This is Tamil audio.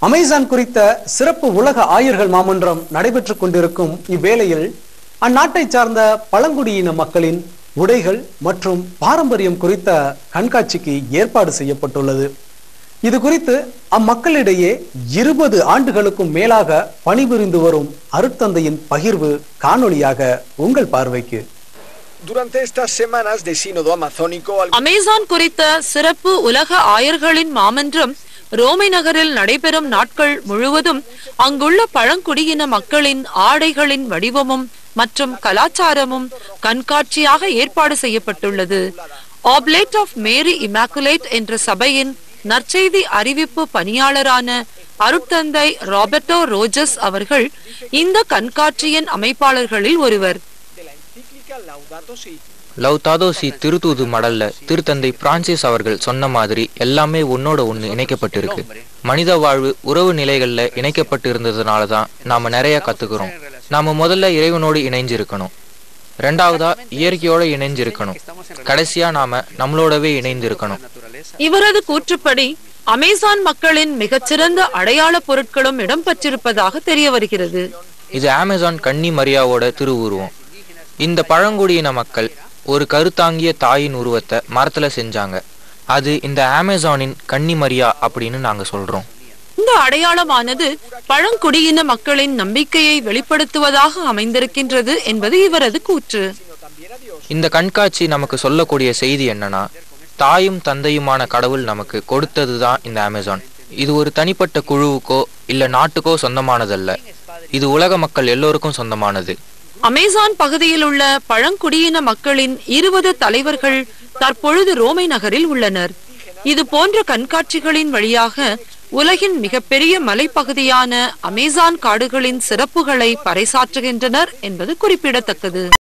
அமேசான் குறித்த சிறப்பு உலக ஆயர்கள் மாமன்றம் நடைபெற்றுக் கொண்டிருக்கும் இவ்வேளையில் அந்நாட்டைச் சார்ந்த பழங்குடியின மக்களின் உடைகள் மற்றும் பாரம்பரியம் குறித்த கண்காட்சிக்கு ஏற்பாடு செய்யப்பட்டுள்ளது இது குறித்து அம்மக்களிடையே இருபது ஆண்டுகளுக்கும் மேலாக பணிபுரிந்து வரும் அருட்தந்தையின் பகிர்வு காணொளியாக உங்கள் பார்வைக்கு Durante estas semanas de sínodo amazónico, al- Amazon குறித்த சிறப்பு உலக ஆயர்களின் மாமன்றம் ரோமை நகரில் நடைபெறும் நாட்கள் முழுவதும் அங்குள்ள பழங்குடியின மக்களின் ஆடைகளின் வடிவமும் மற்றும் கலாச்சாரமும் கண்காட்சியாக ஏற்பாடு செய்யப்பட்டுள்ளது ஆப்லேட் ஆஃப் மேரி இமாக்குலேட் என்ற சபையின் நற்செய்தி அறிவிப்பு பணியாளரான அருட்தந்தை ராபர்டோ ரோஜஸ் அவர்கள் இந்த கண்காட்சியின் அமைப்பாளர்களில் ஒருவர் de la encíclica Laudato Si, Laudato Si திருத்தூது மடல்ல திருத்தந்தை பிரான்சிஸ் அவர்கள் சொன்ன மாதிரி எல்லாமே ஒன்னோட ஒண்ணு இணைக்கப்பட்டிருக்கு மனித வாழ்வு உறவு நிலைகள்ல இணைக்கப்பட்டு இருந்ததுனால தான் நாம நிறைய கத்துக்கிறோம் நாம முதல்ல இறைவனோடு இணைஞ்சிருக்கணும் ரெண்டாவதா இயற்கையோட இணைஞ்சிருக்கணும் கடைசியா நாம நம்மளோடவே இணைந்து இருக்கணும் இவரது கூற்றுப்படி அமேசான் மக்களின் மிகச்சிறந்த அடையாள பொருட்களும் இடம்பெற்றிருப்பதாக தெரிய வருகிறது இது அமேசான் கன்னி மரியாவோட திருவுருவம் இந்த பழங்குடியின மக்கள் ஒரு கருத்தாங்கிய தாயின் உருவத்தை மரத்துல செஞ்சாங்க அது இந்த அமேசானின் கன்னி மரியா அப்படின்னு நாங்க சொல்றோம் இந்த அடையாளமானது பழங்குடியின மக்களின் நம்பிக்கையை வெளிப்படுத்துவதாக அமைந்திருக்கின்றது என்பது இவரது கூற்று இந்த கண்காட்சி நமக்கு சொல்லக்கூடிய செய்தி என்னன்னா தாயும் தந்தையுமான கடவுள் நமக்கு கொடுத்ததுதான் இந்த அமேசான் இது ஒரு தனிப்பட்ட குழுவுக்கோ இல்ல நாட்டுக்கோ சொந்தமானதல்ல இது உலக மக்கள் எல்லோருக்கும் சொந்தமானது அமேசான் பகுதியில் உள்ள பழங்குடியின மக்களின் இருபது தலைவர்கள் தற்பொழுது ரோமை நகரில் உள்ளனர் இது போன்ற கண்காட்சிகளின் வழியாக உலகின் மிகப்பெரிய மலைப்பகுதியான அமேசான் காடுகளின் சிறப்புகளை பறைசாற்றுகின்றனர் என்பது குறிப்பிடத்தக்கது